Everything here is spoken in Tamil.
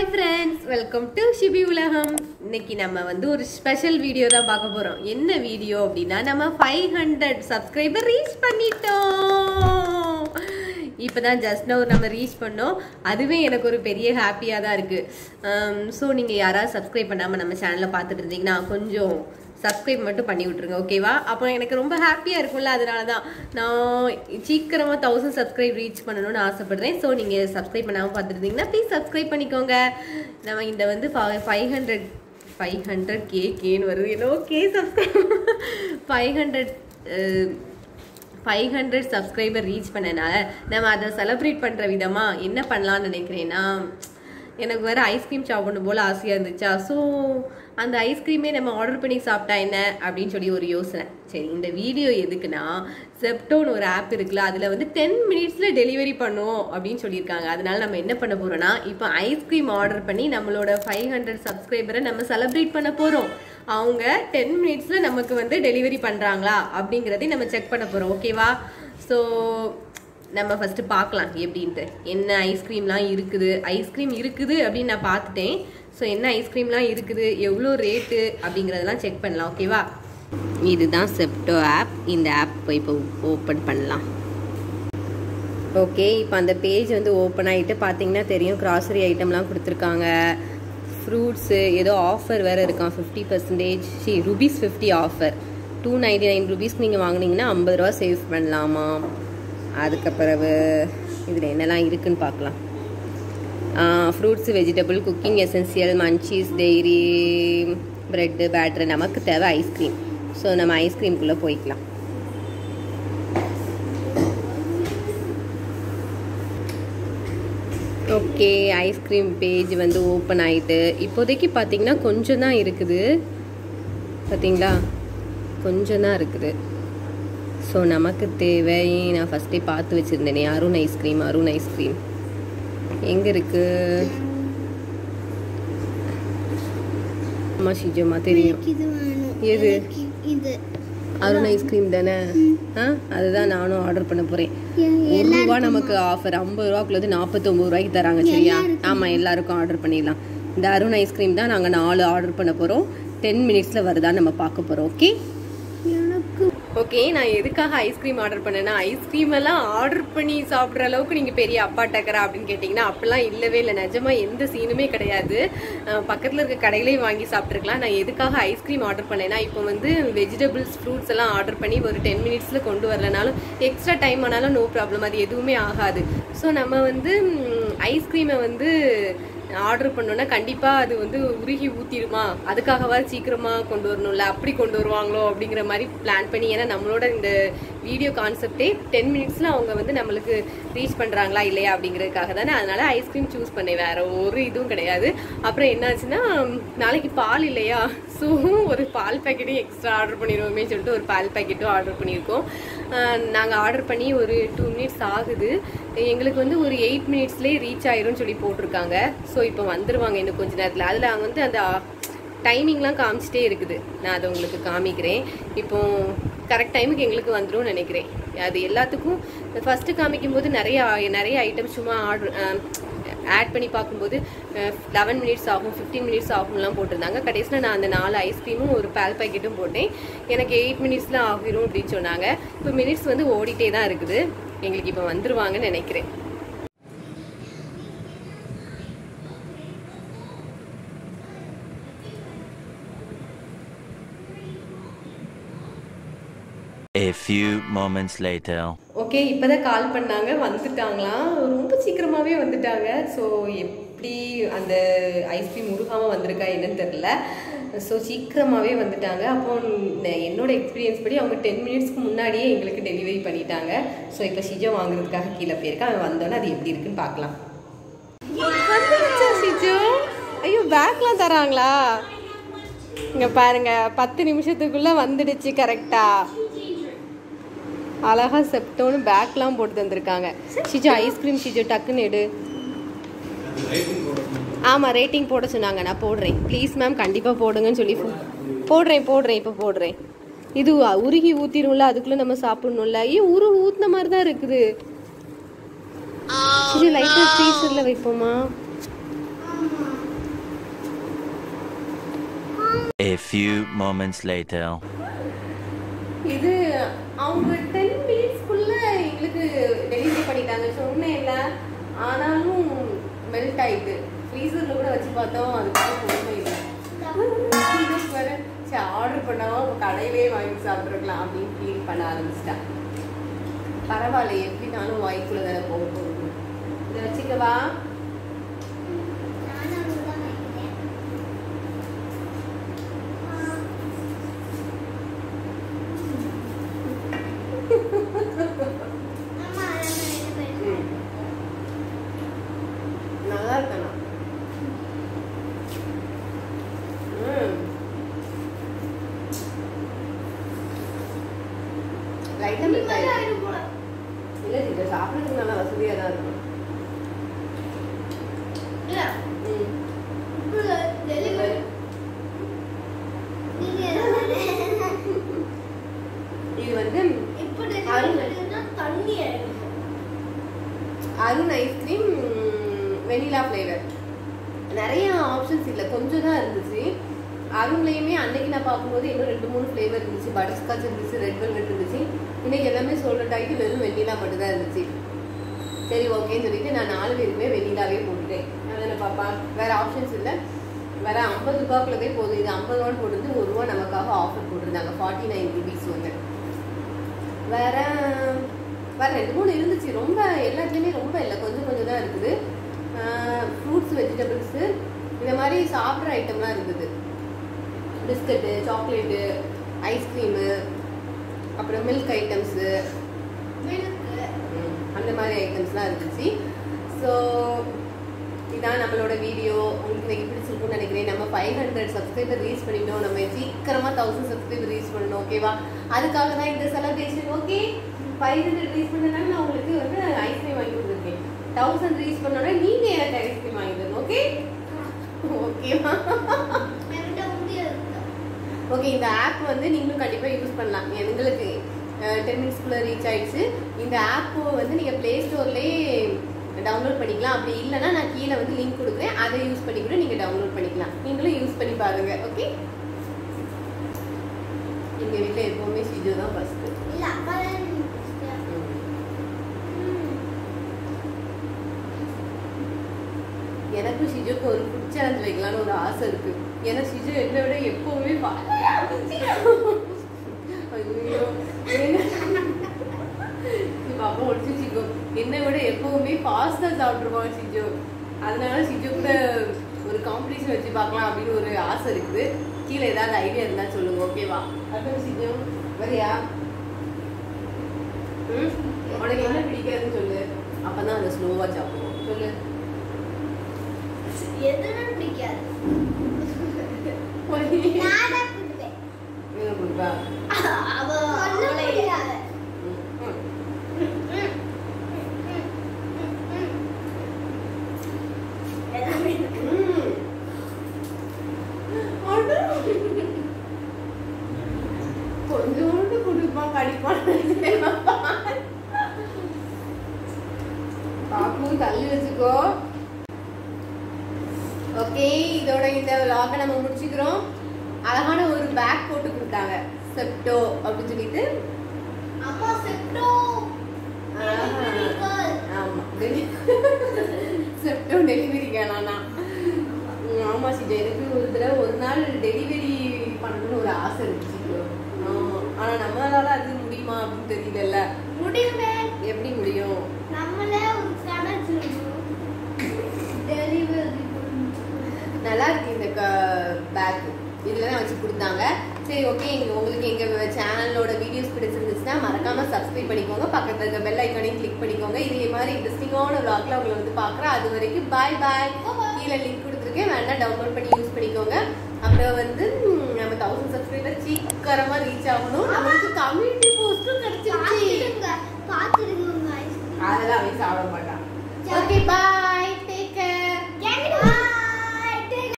ஃப்ரெண்ட்ஸ் வெல்கம் டு ஷிபி உலகம் இன்னைக்கு நம்ம வந்து ஒரு ஸ்பெஷல் வீடியோ தான் பார்க்க போறோம் என்ன வீடியோ அப்படின்னா நம்ம ஃபைவ் ஹண்ட்ரட் சப்ஸ்கிரைபர் ரீச் பண்ணிட்டோம் இப்போதான் ஜஸ்ட் நவர் நம்ம ரீச் பண்ணோம் அதுவே எனக்கு ஒரு பெரிய ஹாப்பியாக தான் இருக்கு ஸோ நீங்கள் யாராவது சப்ஸ்கிரைப் பண்ணாமல் நம்ம சேனலை பார்த்துட்டு இருந்தீங்கன்னா கொஞ்சம் சப்ஸ்கிரைப் மட்டும் பண்ணி விட்ருங்க ஓகேவா அப்போ எனக்கு ரொம்ப ஹாப்பியாக இருக்கும்ல அதனால தான் நான் சீக்கிரமாக தௌசண்ட் சப்ஸ்கிரைப் ரீச் பண்ணணும்னு ஆசைப்படுறேன் ஸோ நீங்கள் சப்ஸ்கிரைப் பண்ணாமல் பார்த்துருந்தீங்கன்னா ப்ளீஸ் சப்ஸ்கிரைப் பண்ணிக்கோங்க நம்ம இந்த வந்து five hundred five hundred K கேன்னு வருது என்னோ K subscribe five hundred five hundred subscriber reach பண்ணனால நம்ம அதை செலிப்ரேட் பண்ணுற விதமாக என்ன பண்ணலாம்னு நினைக்கிறேன்னா எனக்கு வேறு ஐஸ்கிரீம் சாப்பிடணும் போல் ஆசையாக இருந்துச்சா ஸோ அந்த ஐஸ்கிரீமே நம்ம ஆர்டர் பண்ணி சாப்பிட்டா என்ன அப்படின்னு சொல்லி ஒரு யோசனை சரி இந்த வீடியோ எதுக்குன்னா செப்டோன்னு ஒரு ஆப் இருக்குல்ல அதில் வந்து டென் மினிட்ஸில் டெலிவரி பண்ணும் அப்படின்னு சொல்லியிருக்காங்க அதனால நம்ம என்ன பண்ண போகிறோம்னா இப்போ ஐஸ்கிரீம் ஆர்டர் பண்ணி நம்மளோட ஃபைவ் ஹண்ட்ரட் சப்ஸ்கிரைபரை நம்ம செலிப்ரேட் பண்ண போகிறோம் அவங்க டென் மினிட்ஸில் நமக்கு வந்து டெலிவரி பண்ணுறாங்களா அப்படிங்கிறதையும் நம்ம செக் பண்ண போகிறோம் ஓகேவா ஸோ நம்ம ஃபஸ்ட்டு பார்க்கலாம் எப்படின்ட்டு என்ன ஐஸ்கிரீம்லாம் இருக்குது ஐஸ்கிரீம் இருக்குது அப்படின்னு நான் பார்த்துட்டேன் ஸோ என்ன ஐஸ்கிரீம்லாம் இருக்குது எவ்வளோ ரேட்டு அப்படிங்கிறதெல்லாம் செக் பண்ணலாம் ஓகேவா இதுதான் செப்டோ ஆப் இந்த ஆப் இப்போ ஓப்பன் பண்ணலாம் ஓகே இப்போ அந்த பேஜ் வந்து ஓப்பன் ஆகிட்டு பார்த்தீங்கன்னா தெரியும் கிராசரி ஐட்டம்லாம் கொடுத்துருக்காங்க ஃப்ரூட்ஸு ஏதோ ஆஃபர் வேறு இருக்கான் ஃபிஃப்டி பர்சன்டேஜ் சி rupees fifty offer two ninety nine ருபீஸ்க்கு நீங்கள் வாங்கினீங்கன்னா ஐம்பது ரூபா சேவ் பண்ணலாமா அதுக்கு பிறகு இதில் என்னெல்லாம் இருக்குன்னு பார்க்கலாம் fruits vegetable cooking essential munchies dairy bread பேட்ரு நமக்கு தேவை ஐஸ்கிரீம் ஸோ நம்ம ஐஸ்கிரீம்குள்ளே போய்க்கலாம் ஓகே ஐஸ்கிரீம் பேஜ் வந்து ஓப்பன் ஆகிட்டு இப்போதைக்கு பார்த்தீங்கன்னா கொஞ்சம் தான் இருக்குது பார்த்தீங்களா கொஞ்சம் தான் இருக்குது ஸோ நமக்கு தேவை நான் ஃபஸ்ட்டே பார்த்து வச்சுருந்தேனே அருண் ஐஸ்கிரீம் அருண் ஐஸ்கிரீம் எங்கே இருக்கு ஆமாம் ஷிஜோமா தெரியும் இது வேணும் எது? எனக்கு இது அருண் ஐஸ்கிரீம் தானே ஆ அதுதான் நானும் ஆர்டர் பண்ண போகிறேன் ஒரு ரூபா நமக்கு ஆஃபர் ஐம்பது ரூபாக்குள்ளது நாற்பத்தொம்பது ரூபாய்க்கு தராங்க சரியா ஆமாம் எல்லாருக்கும் ஆர்டர் பண்ணிடலாம் இந்த அருண் ஐஸ்கிரீம் தான் நாங்கள் நாலு ஆர்டர் பண்ண போகிறோம் டென் மினிட்ஸில் வருதான்னு நம்ம பார்க்க போகிறோம் ஓகே எனக்கு ஓகே நான் எதுக்காக ஐஸ்கிரீம் ஆர்டர் பண்ணேன்னா ஐஸ்கிரீம் எல்லாம் ஆர்டர் பண்ணி சாப்பிட்ற அளவுக்கு நீங்கள் பெரிய அப்பா டக்கரா அப்படின்னு கேட்டிங்கன்னா அப்படிலாம் இல்லவே இல்லை நிஜமா எந்த சீனுமே கிடையாது பக்கத்தில் இருக்க கடையிலையும் வாங்கி சாப்பிட்ருக்கலாம் நான் எதுக்காக ஐஸ்கிரீம் ஆர்டர் பண்ணேன்னா இப்போ வந்து வெஜிடபிள்ஸ் ஃப்ரூட்ஸ் எல்லாம் ஆர்டர் பண்ணி ஒரு டென் மினிட்ஸில் கொண்டு வரலனாலும் எக்ஸ்ட்ரா டைம் ஆனாலும் நோ ப்ராப்ளம் அது எதுவுமே ஆகாது ஸோ நம்ம வந்து ஐஸ்கிரீமை வந்து ஆர்டர் பண்ணோன்னா கண்டிப்பாக அது வந்து உருகி ஊற்றிடுமா அதுக்காகவா சீக்கிரமாக கொண்டு வரணும்ல அப்படி கொண்டு வருவாங்களோ அப்படிங்கிற மாதிரி பிளான் பண்ணி ஏன்னா நம்மளோட இந்த வீடியோ கான்செப்டே டென் மினிட்ஸில் அவங்க வந்து நம்மளுக்கு ரீச் பண்ணுறாங்களா இல்லையா அப்படிங்கிறதுக்காக தானே அதனால ஐஸ்கிரீம் சூஸ் பண்ணேன் வேற ஒரு இதுவும் கிடையாது அப்புறம் என்னாச்சுன்னா நாளைக்கு பால் இல்லையா ஸோ ஒரு பால் பேக்கெட்டையும் எக்ஸ்ட்ரா ஆர்டர் பண்ணிடுவோமே சொல்லிட்டு ஒரு பால் பேக்கெட்டும் ஆர்டர் பண்ணியிருக்கோம் நாங்கள் ஆர்டர் பண்ணி ஒரு டூ மினிட்ஸ் ஆகுது எங்களுக்கு வந்து ஒரு எயிட் மினிட்ஸ்லேயே ரீச் ஆயிரும்னு சொல்லி போட்டிருக்காங்க ஸோ இப்போ வந்துருவாங்க இன்னும் கொஞ்ச நேரத்தில் அதில் அவங்க வந்து அந்த டைமிங்லாம் காமிச்சிட்டே இருக்குது நான் அதை உங்களுக்கு காமிக்கிறேன் இப்போ கரெக்ட் டைமுக்கு எங்களுக்கு வந்துடும் நினைக்கிறேன் அது எல்லாத்துக்கும் ஃபஸ்ட்டு காமிக்கும் போது நிறைய நிறைய ஐட்டம் சும்மா ஆர்டர் ஆட் பண்ணி பார்க்கும்போது லெவன் மினிட்ஸ் ஆகும் ஃபிஃப்டீன் மினிட்ஸ் ஆகும்லாம் போட்டிருந்தாங்க கடைசியில் நான் அந்த நாலு ஐஸ்கிரீமும் ஒரு பால் பாக்கெட்டும் போட்டேன் எனக்கு எயிட் மினிட்ஸில் ஆகிரும் அப்படின்னு சொன்னாங்க இப்போ மினிட்ஸ் வந்து ஓடிட்டே தான் இருக்குது எங்களுக்கு இப்போ வந்துருவாங்கன்னு நினைக்கிறேன் A few moments later. Okay இப்போதான் கால் பண்ணாங்க வந்துட்டாங்களாம் ரொம்ப சீக்கிரமாகவே வந்துட்டாங்க ஸோ எப்படி அந்த ஐஸ்கிரீம் உருகாமல் வந்திருக்கா என்னன்னு தெரில ஸோ சீக்கிரமாகவே வந்துட்டாங்க அப்போ ந- என்னோட எக்ஸ்பீரியன்ஸ் படி அவங்க டென் மினிட்ஸ்க்கு முன்னாடியே எங்களுக்கு டெலிவரி பண்ணிட்டாங்க ஸோ இப்போ ஷிஜோ வாங்குறதுக்காக கீழே போயிருக்கா அவன் வந்தோன்னே அது எப்படி இருக்குன்னு பார்க்கலாம் வந்துருச்சா ஷிஜோ ஐயோ பேக்லாம் தராங்களா இங்கே பாருங்க பத்து நிமிஷத்துக்குள்ளே வந்துடுச்சு கரெக்டாக அழகா செப்டோன்னு பேக்லாம் போட்டு தந்திருக்காங்க ஷிஜோ ஐஸ்கிரீம் ஷிஜோ டக்குன்னு எடு ஆமாம் ரேட்டிங் போட சொன்னாங்க நான் போடுறேன் ப்ளீஸ் மேம் கண்டிப்பாக போடுங்கன்னு சொல்லி போ- போடுறேன் போடுறேன் இப்போ போடுறேன் இது உருகி ஊற்றிடும்ல அதுக்குள்ளே நம்ம சாப்பிடணும்ல ஏன் உரு ஊற்றின மாதிரி தான் இருக்குது இது லைட்டாக ஃப்ரீசரில் வைப்போமா A few moments later. இது அவங்க டென் மினிட்ஸ்க்குள்ள எங்களுக்கு டெலிவரி பண்ணிட்டாங்க சொன்னேன்ல ஆனாலும் மெல்ட் ஆயிட்டு ஃப்ரீசர்ல கூட வச்சு பார்த்தோம் அதுக்காக பொறுமை இல்லை இதுக்கு வேற சரி ஆர்டர் பண்ணாம கடையிலே வாங்கி சாப்பிட்ருக்கலாம் அப்படின்னு ஃபீல் பண்ண ஆரம்பிச்சிட்டேன் பரவாயில்ல எப்படினாலும் வாய்க்குள்ள தானே போக போகுது இதை வச்சுக்கவா நானும் அங்கதான் வைக்கிறேன். அம்மா, அதெல்லாம் என்ன பண்ணுறது? ம். நல்லா இருக்கணும் ம் லைட்டாக இது மிஸ் மாதிரி ஆயிடுச்சு ஆயிடும் போல. இல்லை இதை சாப்பிட்றதுக்கு நல்லா வசதியாக தான் இருக்கும் இல்ல, ம் இப்ப delivery- நீங்க எதாவது- இது வந்து இப்ப அருண். delivery பண்ணிருந்தா தண்ணி ஆயிடும். அருண் ஐஸ்கிரீம் வெனிலா ஃப்ளேவர் நிறைய ஆப்ஷன்ஸ் இல்லை கொஞ்சம் தான் இருந்துச்சு அருண்லையுமே அன்னைக்கு நான் பார்க்கும்போது இன்னும் ரெண்டு மூணு ஃப்ளேவர் இருந்துச்சு பட்டர்ஸ்காட்ச் இருந்துச்சு ரெட் வெல்வெட் இருந்துச்சு இன்னைக்கு எல்லாமே சோல்ட் ஆகிட்டு வெறும் வெண்ணிலா மட்டும் தான் இருந்துச்சு சரி ஓகேன்னு சொல்லிட்டு நான் நாலு பேருக்குமே வெண்ணிலாவே போட்டுட்டேன் அதான பாப்பா வேற ஆப்ஷன்ஸ் இல்லை வேற ஐம்பது ரூபாய்க்குள்ளதே போதும் இது ஐம்பது ரூபான்னு போட்டு ஒரு ரூபா நமக்காக ஆஃபர் போட்டிருந்தாங்க ஃபார்ட்டி நைன் ருபீஸ் வந்து வேற வேற ரெண்டு மூணு இருந்துச்சு ரொம்ப எல்லாத்துலேயுமே ரொம்ப இல்லை கொஞ்சம் கொஞ்சம் தான் இருக்குது ஃப்ரூட்ஸ் வெஜிடபிள்ஸு இந்த மாதிரி சாப்பிட்ற ஐட்டம்லாம் இருந்தது பிஸ்கட்டு சாக்லேட்டு ஐஸ்கிரீமு அப்புறம் மில்க் ஐட்டம்ஸு milk. அந்த மாதிரி ஐட்டம்ஸ்லாம் இருந்துச்சு ஸோ இதான் நம்மளோட வீடியோ உங்களுக்கு இன்னைக்கு பிடிச்சிருக்கும்னு நினைக்கிறேன் நம்ம ஃபைவ் ஹண்ட்ரட் சப்ஸ்கிரைபர் ரீச் பண்ணிட்டோம் நம்ம சீக்கிரமாக தௌசண்ட் சப்ஸ்கிரைபர் ரீச் பண்ணணும் ஓகேவா அதுக்காக தான் இந்த celebration okay five hundred reach பண்ணனால நான் உங்களுக்கு வந்து ஐஸ்கிரீம் வாங்கி கொடுத்துருக்கேன் தௌசண்ட் ரீச் பண்ணோட நீங்கள் எனக்கு ஐஸ்கிரீம் வாங்கி தரணும் ஓகே ஓகேவா என்கிட்ட முடியாது. ஓகே இந்த ஆப் வந்து நீங்களும் கண்டிப்பாக யூஸ் பண்ணலாம் எங்களுக்கு டென் மினிட்ஸ்க்குள்ளே ரீச் ஆயிடுச்சு இந்த ஆப்பை வந்து நீங்கள் ப்ளே ஸ்டோர்லேயே டவுன்லோட் பண்ணிக்கலாம் அப்படி இல்லைன்னா நான் கீழே வந்து லிங்க் கொடுக்குறேன் அதை யூஸ் பண்ணி கூட நீங்கள் டவுன்லோட் பண்ணிக்கலாம் நீங்களும் யூஸ் பண்ணி பாருங்க ஓகே எங்கள் வீட்டில் எப்போவுமே ஷிஜு தான் ஃபஸ்ட்டு இல்ல, அப்பா தான் first. ம். எனக்கும் ஷிஜுக்கு ஒரு ஃபுட் சேலஞ்ச் வைக்கலாம்னு ஒரு ஆசை இருக்கு ஏன்னா ஷிஜு என்னை விட எப்பவுமே பா- ஐயோ பாப்பா ஒடிச்சிச்சிக்கோ என்னை விட எப்பவுமே ஃபாஸ்டா சாப்பிட்டுருவான் ஷிஜு அதனால ஷிஜு கூட ஒரு காம்படிஷன் வச்சு பார்க்கலாம் அப்படின்னு ஒரு ஆசை இருக்குது கீழே ஏதாவது ஐடியா இருந்தா சொல்லுங்க ஓகேவா அப்புறம் ஷிஜு வரியா ம் உனக்கு என்ன பிடிக்காதுன்னு சொல்லு அப்பதான் அதை ஸ்லோவா சாப்பிடுவோம் சொல்லு எதுவுமே பிடிக்காது. போய் நான் தான் கொடுப்பேன். இவனை கொடுப்பா அவ சொல்ல முடியாது. ம், ம். எல்லாமே இருக்கு. ம். அட. கொஞ்சோண்டு குடிப்பான் கடிப்பான் பாப்பும் தள்ளி வச்சுக்கோ ஓகே இதோட இந்த vlog நம்ம முடிச்சுக்கிறோம் அழகான ஒரு பேக் போட்டு கொடுத்தாங்க செப்டோ அப்படின்னு சொல்லிட்டு அம்மா செப்டோ Delivery girl. ஆமா செப்டோ டெலிவரி கேளானா ஆமா சிஜா எனக்கு ஒரு தடவை ஒரு நாள் டெலிவரி பண்ணணும்னு ஒரு ஆசை இருந்துச்சு ஆமா ஆனா நம்மளால அது முடியுமா அப்படின்னு தெரியல முடியுமே எப்படி முடியும் நம்மளே ஒரு கடை வச்சிருக்கோம். Delivery நல்லா இருக்கு இந்த பேக் இதுல தான் வச்சு கொடுத்தாங்க சரி ஓகே எங்க உங்களுக்கு எங்க சேனலோட வீடியோஸ் பிடிச்சிருந்துச்சுன்னா மறக்காம சப்ஸ்கிரைப் பண்ணிக்கோங்க பக்கத்துல இருக்க பெல் ஐக்கானையும் கிளிக் பண்ணிக்கோங்க இதே மாதிரி இன்ட்ரெஸ்டிங்கான vlogல உங்களை வந்து பார்க்குறேன் அது வரைக்கும் பாய் பாய் கீழே லிங்க் கொடுத்துருக்கேன் வேணா டவுன்லோட் பண்ணி யூஸ் பண்ணிக்கோங்க அப்புறம் வந்து ம், நம்ம தௌசண்ட் சப்ஸ்கிரைபர் சீக்கிரமா ரீச் ஆகணும் நம்மளுக்கு கம்யூனிட்டி போஸ்ட்டும் கிடைச்சிருச்சு பார்த்துடுங்க பார்த்துடுங்க உங்க ஐஸ்கிரீம் அதெல்லாம் அவன் சாப்பிட மாட்டான் ஓகே பாய்